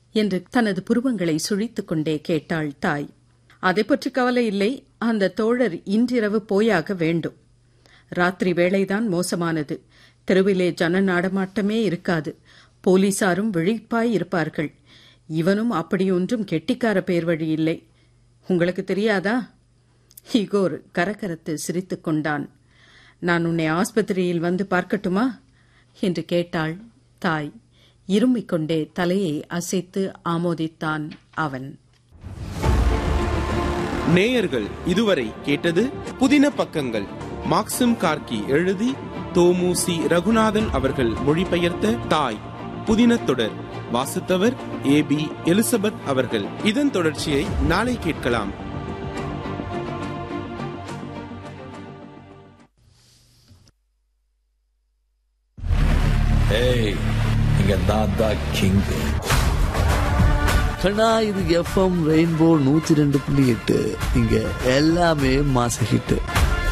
என்று தனது புருவங்களை சுழித்துக் கொண்டே கேட்டாள் தாய் அதை பற்றி கவலை இல்லை அந்த தோழர் இன்றிரவு போயாக வேண்டும் ராத்திரி வேளைதான் மோசமானது தெருவிலே ஜன நடமாட்டமே இருக்காது போலீசாரும் விழிப்பாய் இருப்பார்கள் இவனும் அப்படியொன்றும் கெட்டிக்கார பேர் வழி இல்லை உங்களுக்கு தெரியாதா இகோர் கரகரத்து சிரித்துக் கொண்டான் நான் உன்னை ஆஸ்பத்திரியில் வந்து பார்க்கட்டுமா என்று கேட்டாள் தாய் இருமிக் கொண்டே தலையை அசைத்து ஆமோதித்தான் அவன் நேயர்கள் இதுவரை கேட்டது புதின பக்கங்கள் மாக்சிம் கார்கி எழுதி தோமுசி ரகுநாதன் அவர்கள் மொழிபெயர்த்த தாய் புதின தொடர் வாசித்தவர் ஏ பி எலிசபெத் அவர்கள் இதன் தொடர்ச்சியை நாளை கேட்கலாம் ஏய் இங்க நான் தான் கிங் கண்ணா இது எஃப்எம் ரெயின்போ நூத்தி ரெண்டு புள்ளி எட்டு இங்க எல்லாமே மாச ஹிட்டு